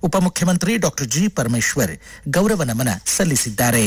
ಉಪಮುಖ್ಯಮಂತ್ರಿ doctor G Parameshwar ಗೌರವ ನಮನ ಸಲ್ಲಿಸಿದ್ದಾರೆ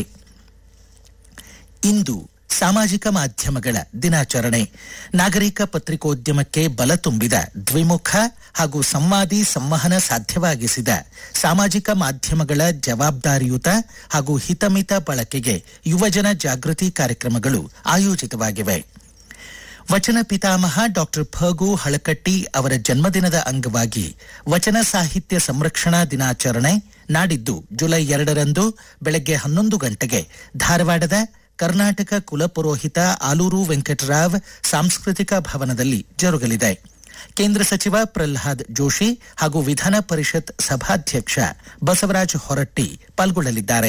ಇಂದು ಸಾಮಾಜಿಕ ಮಾಧ್ಯಮಗಳ ದಿನಾಚರಣೆ ನಾಗರಿಕ ಪತ್ರಿಕೋದ್ಯಮಕ್ಕೆ ಬಲ ತುಂಬಿದ ದ್ವಿಮುಖ ಹಾಗೂ ಸಂವಾದಿ ಸಂವಹನ ಸಾಧ್ಯವಾಗಿಸಿದ ಸಾಮಾಜಿಕ ಮಾಧ್ಯಮಗಳ ಜವಾಬ್ದಾರಿಯುತ ಹಾಗೂ ಹಿತಮಿತ ಬಳಕೆಗೆ ಯುವಜನ ಜಾಗೃತಿ ಕಾರ್ಯಕ್ರಮಗಳು ಆಯೋಜಿತವಾಗಿವೆ ವಚನ ಪಿತಾಮಹ ಡಾಕ್ಟರ್ ಫಗು ಹಳಕಟ್ಟಿ ಅವರ ಜನ್ಮದಿನದ ಅಂಗವಾಗಿ ವಚನ ಸಾಹಿತ್ಯ ಸಂರಕ್ಷಣಾ ದಿನಾಚರಣೆ ನಾಡಿದ್ದು ಜುಲೈ ಎರಡರಂದು ಬೆಳಗ್ಗೆ ಹನ್ನೊಂದು ಗಂಟೆಗೆ ಧಾರವಾಡದ ಕರ್ನಾಟಕ ಕುಲಪುರೋಹಿತ ಆಲೂರು ವೆಂಕಟರಾವ್ ಸಾಂಸ್ಕೃತಿಕ ಭವನದಲ್ಲಿ ಜರುಗಲಿದೆ ಕೇಂದ್ರ ಸಚಿವ ಪ್ರಹ್ಲಾದ್ ಜೋಶಿ ಹಾಗೂ ವಿಧಾನ ಪರಿಷತ್ ಸಭಾಧ್ಯಕ್ಷ ಬಸವರಾಜ ಹೊರಟ್ಟಿ ಪಾಲ್ಗೊಳ್ಳಲಿದ್ದಾರೆ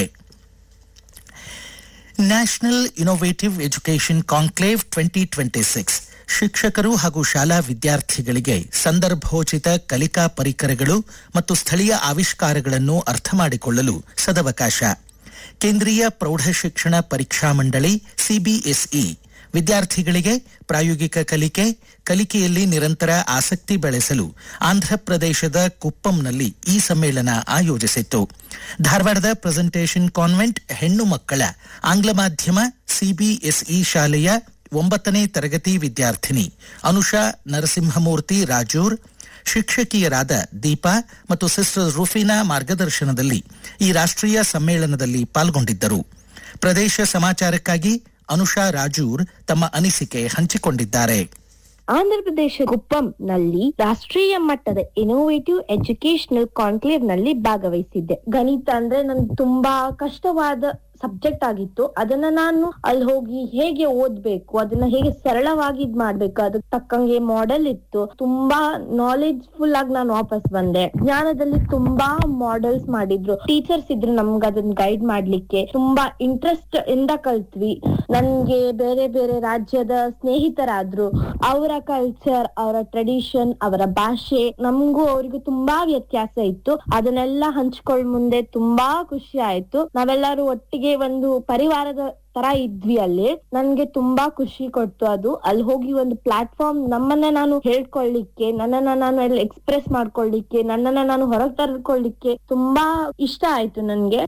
national innovative education conclave twenty twenty six ಶಿಕ್ಷಕರು ಹಾಗೂ ಶಾಲಾ ವಿದ್ಯಾರ್ಥಿಗಳಿಗೆ ಸಂದರ್ಭೋಚಿತ ಕಲಿಕಾ ಪರಿಕರಗಳು ಮತ್ತು ಸ್ಥಳೀಯ ಆವಿಷ್ಕಾರಗಳನ್ನು ಅರ್ಥ ಮಾಡಿಕೊಳ್ಳಲು ಸದವಕಾಶ ಕೇಂದ್ರೀಯ ಪ್ರೌಢಶಿಕ್ಷಣ ಪರೀಕ್ಷಾ ಮಂಡಳಿ ಸಿಬಿಎಸ್ಇ ವಿದ್ಯಾರ್ಥಿಗಳಿಗೆ ಪ್ರಾಯೋಗಿಕ ಕಲಿಕೆ ಕಲಿಕೆಯಲ್ಲಿ ನಿರಂತರ ಆಸಕ್ತಿ ಬೆಳೆಸಲು ಆಂಧ್ರಪ್ರದೇಶದ ಕುಪ್ಪಂನಲ್ಲಿ ಈ ಸಮ್ಮೇಳನ ಆಯೋಜಿಸಿತ್ತು ಧಾರವಾಡದ ಪ್ರೆಸೆಂಟೇಷನ್ ಕಾನ್ವೆಂಟ್ ಹೆಣ್ಣು ಮಕ್ಕಳ ಆಂಗ್ಲ ಮಾಧ್ಯಮ ಸಿಬಿಎಸ್ಇ ಶಾಲೆಯ ಒಂಬತ್ತನೇ ತರಗತಿ ವಿದ್ಯಾರ್ಥಿನಿ ಅನುಷಾ ನರಸಿಂಹಮೂರ್ತಿ ರಾಜೂರ್ ಶಿಕ್ಷಕಿಯರಾದ ದೀಪಾ ಮತ್ತು ಸಿಸ್ಟರ್ ರುಫಿನಾ ಮಾರ್ಗದರ್ಶನದಲ್ಲಿ ಈ ರಾಷ್ಟ್ರೀಯ ಸಮ್ಮೇಳನದಲ್ಲಿ ಪಾಲ್ಗೊಂಡಿದ್ದರು ಪ್ರದೇಶ ಸಮಾಚಾರಕ್ಕಾಗಿ ಅನುಷಾ ರಾಜೂರ್ ತಮ್ಮ ಅನಿಸಿಕೆ ಹಂಚಿಕೊಂಡಿದ್ದಾರೆ ಆಂಧ್ರಪ್ರದೇಶ ಕುಪ್ಪಂ ನಲ್ಲಿ ರಾಷ್ಟ್ರೀಯ ಮಟ್ಟದ ಇನೋವೇಟಿವ್ ಎಜುಕೇಶನಲ್ ಕಾನ್ಕ್ಲೇವ್ ನಲ್ಲಿ ಭಾಗವಹಿಸಿದ್ದೆ ಗಣಿತ ಅಂದ್ರೆ ನನ್ಗೆ ತುಂಬಾ ಕಷ್ಟವಾದ ಸಬ್ಜೆಕ್ಟ್ ಆಗಿತ್ತು ಅದನ್ನ ನಾನು ಅಲ್ಲಿ ಹೋಗಿ ಹೇಗೆ ಓದ್ಬೇಕು ಅದನ್ನ ಹೇಗೆ ಸರಳವಾಗಿ ಇದ್ ಮಾಡ್ಬೇಕು ಅದಕ್ಕೆ ತಕ್ಕಂಗೆ ಮಾಡೆಲ್ ಇತ್ತು ತುಂಬಾ ನಾಲೆಜ್ ಫುಲ್ ಆಗಿ ನಾನು ವಾಪಸ್ ಬಂದೆ ಜ್ಞಾನದಲ್ಲಿ ತುಂಬಾ ಮಾಡೆಲ್ಸ್ ಮಾಡಿದ್ರು ಟೀಚರ್ಸ್ ಇದ್ರು ನಮ್ಗೆ ಅದನ್ನ ಗೈಡ್ ಮಾಡ್ಲಿಕ್ಕೆ ತುಂಬಾ ಇಂಟ್ರೆಸ್ಟ್ ಇಂದ ಕಲ್ತ್ವಿ ನನ್ಗೆ ಬೇರೆ ಬೇರೆ ರಾಜ್ಯದ ಸ್ನೇಹಿತರಾದ್ರು ಅವರ ಕಲ್ಚರ್ ಅವರ ಟ್ರೆಡಿಷನ್ ಅವರ ಭಾಷೆ ನಮಗೂ ಅವರಿಗೂ ತುಂಬಾ ವ್ಯತ್ಯಾಸ ಇತ್ತು ಅದನ್ನೆಲ್ಲ ಹಂಚ್ಕೊಳ್ಳ್ ಮುಂದೆ ತುಂಬಾ ಖುಷಿ ಆಯ್ತು ನಾವೆಲ್ಲರೂ ಒಟ್ಟಿಗೆ ಒಂದು ಪರಿವಾರದ ತರ ಇದ್ವಿ ಅಲ್ಲಿ ನನ್ಗೆ ತುಂಬಾ ಖುಷಿ ಕೊಡ್ತು ಅದು ಅಲ್ಲಿ ಹೋಗಿ ಒಂದು ಪ್ಲಾಟ್ಫಾರ್ಮ್ ನಮ್ಮನ್ನ ನಾನು ಹೇಳ್ಕೊಳ್ಳಿಕ್ಕೆ ನನ್ನನ್ನ ನಾನು ಅಲ್ಲಿ ಎಕ್ಸ್ಪ್ರೆಸ್ ಮಾಡ್ಕೊಳ್ಳಿಕ್ಕೆ ನನ್ನನ್ನ ನಾನು ಹೊರಗೆ ತರ್ಕೊಳ್ಳಿಕ್ಕೆ ತುಂಬಾ ಇಷ್ಟ ಆಯ್ತು ನನ್ಗೆ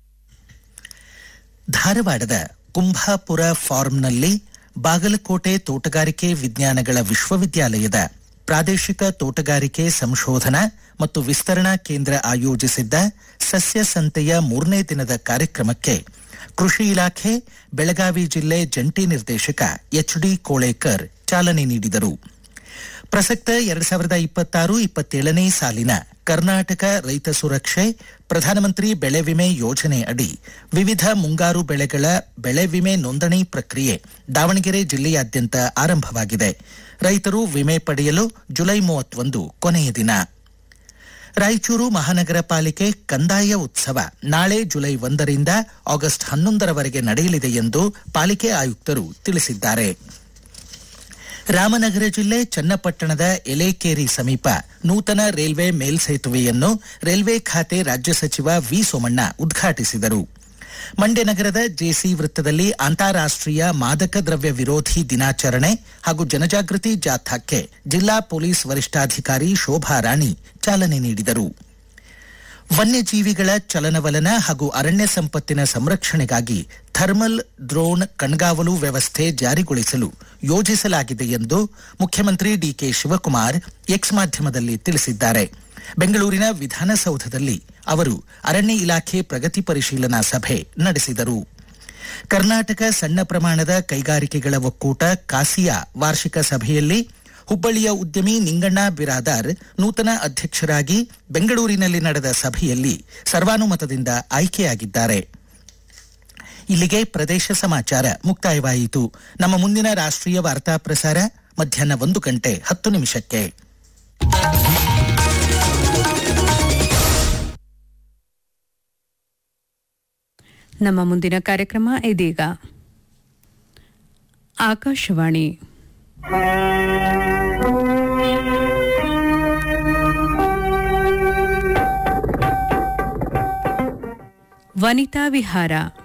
ಧಾರವಾಡದ ಕುಂಭಾಪುರ ಫಾರ್ಮ್ನಲ್ಲಿ ಬಾಗಲಕೋಟೆ ತೋಟಗಾರಿಕೆ ವಿಜ್ಞಾನಗಳ ವಿಶ್ವವಿದ್ಯಾಲಯದ ಪ್ರಾದೇಶಿಕ ತೋಟಗಾರಿಕೆ ಸಂಶೋಧನಾ ಮತ್ತು ವಿಸ್ತರಣಾ ಕೇಂದ್ರ ಆಯೋಜಿಸಿದ್ದ ಸಸ್ಯ ಸಂತೆಯ ಮೂರನೇ ದಿನದ ಕಾರ್ಯಕ್ರಮಕ್ಕೆ ಕೃಷಿ ಇಲಾಖೆ ಬೆಳಗಾವಿ ಜಿಲ್ಲೆ ಜಂಟಿ ನಿರ್ದೇಶಕ ಎಚ್ ಡಿ ಕೋಳೇಕರ್ ಚಾಲನೆ ನೀಡಿದರು ಪ್ರಸಕ್ತ ಎರಡ್ ಸಾವಿರದ ಇಪ್ಪತ್ತಾರು ಇಪ್ಪತ್ತೇಳನೇ ಸಾಲಿನ ಕರ್ನಾಟಕ ರೈತ ಸುರಕ್ಷೆ ಪ್ರಧಾನಮಂತ್ರಿ ಬೆಳೆ ವಿಮೆ ಯೋಜನೆ ಅಡಿ ವಿವಿಧ ಮುಂಗಾರು ಬೆಳೆಗಳ ಬೆಳೆ ವಿಮೆ ನೋಂದಣಿ ಪ್ರಕ್ರಿಯೆ ದಾವಣಗೆರೆ ಜಿಲ್ಲೆಯಾದ್ಯಂತ ಆರಂಭವಾಗಿದೆ ರೈತರು ವಿಮೆ ಪಡೆಯಲು ಜುಲೈ ಮೂವತ್ತೊಂದು ಕೊನೆಯ ದಿನ ರಾಯಚೂರು ಮಹಾನಗರ ಪಾಲಿಕೆ ಕಂದಾಯ ಉತ್ಸವ ನಾಳೆ ಜುಲೈ ಒಂದರಿಂದ ಆಗಸ್ಟ್ ಹನ್ನೊಂದರವರೆಗೆ ನಡೆಯಲಿದೆ ಎಂದು ಪಾಲಿಕೆ ಆಯುಕ್ತರು ತಿಳಿಸಿದ್ದಾರೆ ರಾಮನಗರ ಜಿಲ್ಲೆ ಚನ್ನಪಟ್ಟಣದ ಎಲೇಕೇರಿ ಸಮೀಪ ನೂತನ ರೈಲ್ವೆ ಮೇಲ್ಸೇತುವೆಯನ್ನು ರೈಲ್ವೆ ಖಾತೆ ರಾಜ್ಯ ಸಚಿವ ವಿ ಸೋಮಣ್ಣ ಉದ್ಘಾಟಿಸಿದರು ಮಂಡ್ಯ ನಗರದ ಜೆಸಿ ವೃತ್ತದಲ್ಲಿ ಅಂತಾರಾಷ್ಟ್ರೀಯ ಮಾದಕ ದ್ರವ್ಯ ವಿರೋಧಿ ದಿನಾಚರಣೆ ಹಾಗೂ ಜನಜಾಗೃತಿ ಜಾಥಾಕ್ಕೆ ಜಿಲ್ಲಾ ಪೊಲೀಸ್ ವರಿಷ್ಠಾಧಿಕಾರಿ ಶೋಭಾ ರಾಣಿ ಚಾಲನೆ ನೀಡಿದರು ವನ್ಯಜೀವಿಗಳ ಚಲನವಲನ ಹಾಗೂ ಅರಣ್ಯ ಸಂಪತ್ತಿನ ಸಂರಕ್ಷಣೆಗಾಗಿ ಥರ್ಮಲ್ ಡ್ರೋನ್ ಕಣ್ಗಾವಲು ವ್ಯವಸ್ಥೆ ಜಾರಿಗೊಳಿಸಲು ಯೋಜಿಸಲಾಗಿದೆ ಎಂದು ಮುಖ್ಯಮಂತ್ರಿ ಡಿಕೆ ಶಿವಕುಮಾರ್ ಎಕ್ಸ್ ಮಾಧ್ಯಮದಲ್ಲಿ ತಿಳಿಸಿದ್ದಾರೆ ಬೆಂಗಳೂರಿನ ವಿಧಾನಸೌಧದಲ್ಲಿ ಅವರು ಅರಣ್ಯ ಇಲಾಖೆ ಪ್ರಗತಿ ಪರಿಶೀಲನಾ ಸಭೆ ನಡೆಸಿದರು ಕರ್ನಾಟಕ ಸಣ್ಣ ಪ್ರಮಾಣದ ಕೈಗಾರಿಕೆಗಳ ಒಕ್ಕೂಟ ಕಾಸಿಯಾ ವಾರ್ಷಿಕ ಸಭೆಯಲ್ಲಿ ಹುಬ್ಬಳ್ಳಿಯ ಉದ್ಯಮಿ ನಿಂಗಣ್ಣ ಬಿರಾದಾರ್ ನೂತನ ಅಧ್ಯಕ್ಷರಾಗಿ ಬೆಂಗಳೂರಿನಲ್ಲಿ ನಡೆದ ಸಭೆಯಲ್ಲಿ ಸರ್ವಾನುಮತದಿಂದ ಆಯ್ಕೆಯಾಗಿದ್ದಾರೆ ಇಲ್ಲಿಗೆ ಪ್ರದೇಶ ಸಮಾಚಾರ ಮುಕ್ತಾಯವಾಯಿತು ನಮ್ಮ ಮುಂದಿನ ರಾಷ್ಟ್ರೀಯ ವಾರ್ತಾ ಪ್ರಸಾರ ಮಧ್ಯಾಹ್ನ ಒಂದು ಗಂಟೆ ಹತ್ತು ನಿಮಿಷಕ್ಕೆ ನಮ್ಮ ಮುಂದಿನ ಕಾರ್ಯಕ್ರಮ ಇದೀಗ ಆಕಾಶವಾಣಿ ವನಿತಾ ವಿಹಾರ